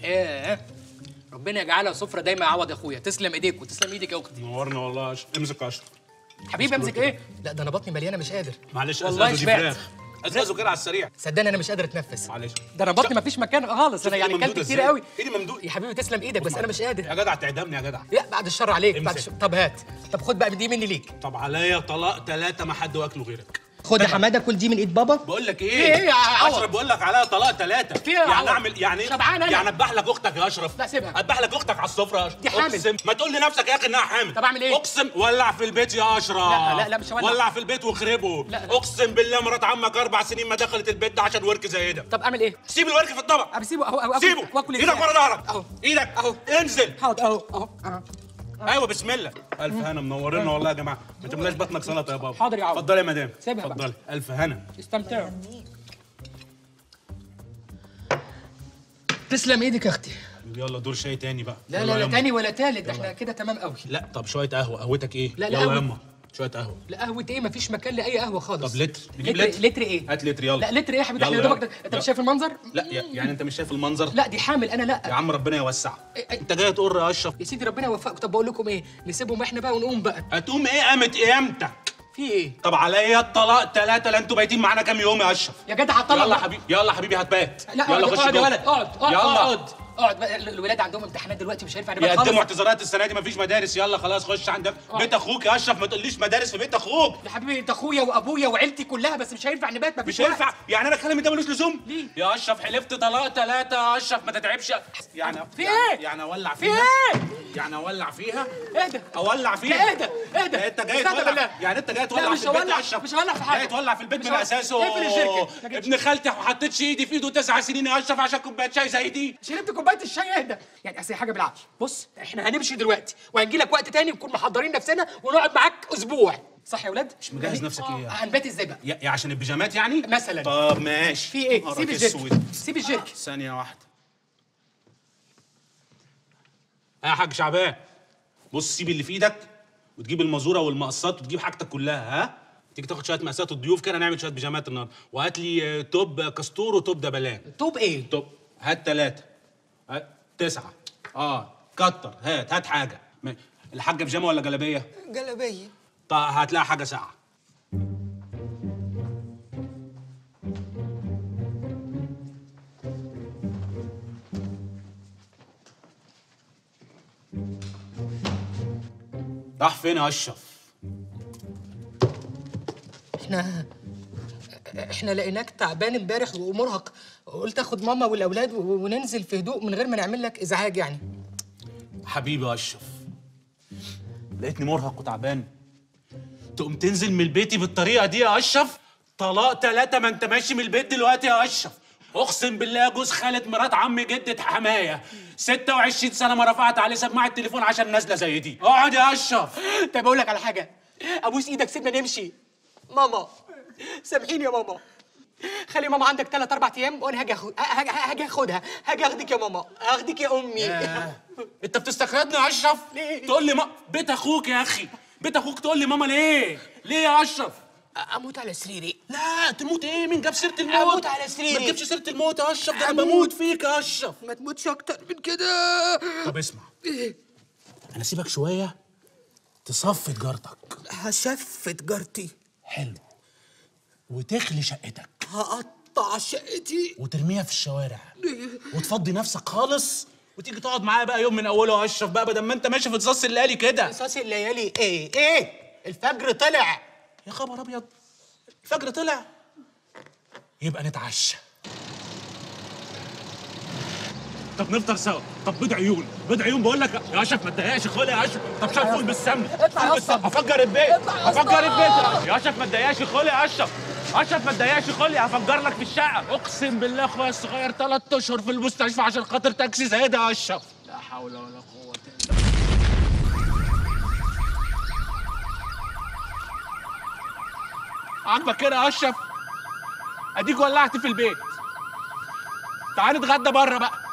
ايه ربنا يجعلها سفره دايما يعوض يا اخويا تسلم ايديك وتسلم ايدك يا اختي نورنا والله يا اشرف امسك يا اشرف حبيبي امسك ايه لا ده انا بطني مليانه مش قادر معلش والله أزازه دي شبعت. فراخ ازازه كده على السريع صدقني انا مش قادر اتنفس معلش ده انا بطني مفيش مكان خالص انا شوف يعني إيدي كلت ممدودة كتير إزاي. قوي ايدي ممدودة. يا حبيبي تسلم ايدك بس انا مش قادر يا جدع تعدمني يا جدع لا بعد الشر عليك بعد امسك. الشر. طب هات طب خد بقى دي مني ليك طب عليا طلاق ثلاثه ما حد واكله غيرك خد يا حماده كل دي من ايد بابا بقول لك في ايه إيه يا عوض؟ اشرف بقول لك عليا طلاق ثلاثه في إيه يا يعني عوض؟ اعمل يعني شبعان أنا. يعني اذبح لك اختك يا اشرف لا، سيبها. اذبح لك اختك على السفره يا اشرف دي حامل. اقسم ما تقول لنفسك يا اخي انها حامل طب أعمل إيه؟ اقسم ولع في البيت يا اشرف لا، لا، لا، مش هولع. ولع في البيت واخربه لا، لا. اقسم بالله مرات عمك اربع سنين ما دخلت البيت ده عشان ورك زي ده طب اعمل ايه سيب الورك في الطبق ابي سيبه اهو اهو سيبه واكل ايدك إزاي؟ ورا ظهرك اهو ايدك أهو. انزل حاضر اهو اهو أهو. ايوه بسم الله الف هنا منورنا والله يا جماعه ما تملاش بطنك سلطه يا بابا حاضر يا عم. اتفضلي يا مدام سيبها بقى. اتفضلي الف هنا استمتعوا تسلم ايدك يا اختي يلا دور شاي تاني بقى لا يلا لا لا يما. تاني ولا تالت ده احنا كده تمام قوي لا طب شويه قهوه قهوتك ايه لا، لا، يلا قهوة. يما شويه قهوه لا قهوة ايه مفيش مكان لاي قهوة خالص طب لتر نجيب لتر لتر لتر ايه هات لتر يلا لا لتر ايه يا حبيبي احنا يلا، يا دوبك يلا. ده- انت يلا. مش شايف المنظر لا يا- يعني انت مش شايف المنظر لا دي حامل انا يا لا عم ربنا يوسع إيه، إيه. انت جاي تقر يا اشرف يا سيدي ربنا يوفقك طب بقول لكم ايه نسيبهم احنا بقى ونقوم بقى هتقوم ايه قامت قيامتك في ايه طب عليا الطلاق ثلاثه لا انتوا بايتين معانا كام يوم يا اشرف يا جدع هطلع يلا يا حبيبي يلا يا حبيبي هتبات لا يلا اقعد خش اقعد يا جوه. ولد اقعد اقعد يلا اقعد اقعد بقى الولاد عندهم امتحانات دلوقتي مش هينفع نبقى يقدموا خالص اعتذارات السنه دي مفيش مدارس يلا خلاص خش عندك بيت اخوك يا اشرف ما تقوليش مدارس في بيت اخوك يا حبيبي انت اخويا وابويا وعيلتي كلها بس مش هينفع نبات مفيش مش وقت. هينفع يعني انا كلامي ده ملوش لزوم ليه؟ يا اشرف حلفت طلاق ثلاثه يا اشرف ما تتعبش يعني في يعني- إيه؟ يعني اولع في فيها ايه يعني اولع فيها اهدى اولع لا فيها اهدى اهدى انت جاي استهدى تولع بالله. يعني انت جاي لا، تولع مش في البيت هولع- يا اشرف مش هولع في حاجة. جاي تولع في البيت مش من هولع. اساسه اقفل الجيركن. ما جتش. ابن خالتي ما حطيتش ايدي في ايده تسع سنين يا اشرف عشان كوبايه شاي زي دي شربت كوبايه الشاي اهدى يعني اصل هي حاجه بالعقل بص احنا هنمشي دلوقتي وهنجي لك وقت تاني نكون محضرين نفسنا ونقعد معاك اسبوع صح يا ولاد مش مجهز نفسك إيه يعني؟ هنبات ازاي بقى يا يا عشان البيجامات يعني مثلاً. طب ماشي في ايه نهارك سيب أسود. الجيركن سيب الجيركن ثانية واحدة يا حاج شعبان بص سيب اللي في ايدك وتجيب المازورة والمقصات وتجيب حاجتك كلها ها تيجي تاخد شوية مقاسات الضيوف كده نعمل شوية بيجامات النهارده وهات لي آه، توب كاستور وتوب دبلان طوب ايه توب هات ثلاثة هات تسعة اه كتر هات هات حاجة م- الحاجة بيجامة ولا جلابية؟ جلابيه طب هتلاقي حاجة ساعة راح فين يا اشرف؟ احنا احنا لقيناك تعبان امبارح ومرهق قلت اخد ماما والاولاد و- وننزل في هدوء من غير ما نعمل لك ازعاج يعني حبيبي يا اشرف لقيتني مرهق وتعبان تقوم تنزل من بيتي بالطريقه دي يا اشرف طلاق ثلاثة ما انت ماشي من البيت دلوقتي يا اشرف اقسم بالله جوز خالة مرات عمي جدة حماية 26 سنة ما رفعت عليه سماعة التليفون عشان نازلة زي دي اقعد يا اشرف طب اقول لك على حاجه ابوس ايدك سيبنا نمشي ماما سامحيني يا ماما خلي ماما عندك ثلاث اربع ايام وانا هاجي اخد هاجي هاجي اخدها هاجي اخدك يا ماما اخدك يا امي انت بتستخدمني يا اشرف ليه؟ تقول لي ما... بيت اخوك يا اخي بيت اخوك تقول لي ماما ليه ليه يا اشرف اموت على سريري لا تموت ايه مين جاب سيره الموت أموت على سريري. ما تجيبش سيره الموت يا اشرف ده انا أموت. بموت فيك يا اشرف ما تموتش اكتر من كده طب اسمع انا سيبك شويه تصفي تجارتك هشفت جارتي حلو وتخلي شقتك هقطع شقتي وترميها في الشوارع وتفضي نفسك خالص وتيجي تقعد معايا بقى يوم من اوله يا اشرف بقى بدل ما انت ماشي في تصاص الليالي كده قصاص الليالي ايه ايه الفجر طلع يا خبر ابيض الفجر طلع يبقى نتعشى طب نفطر سوا طب بيض عيون بيض عيون بقول لك يا اشرف ما تضايقش خلق يا اشرف طب شويه فول بالسمنه اطلع يا فول بالسمنة. اسطى. افجر البيت اطلع يا اسطى. افجر البيت يا اشرف ما تضايقش خلق يا اشرف اشرف ما تضايقش خلق هفجر لك في الشقه اقسم بالله اخويا الصغير ثلاث اشهر في المستشفى عشان خاطر تاكسي زي ده يا اشرف لا حول ولا قوه عاجبك كده يا اشرف اديك ولعت في البيت تعال نتغدى بره بقى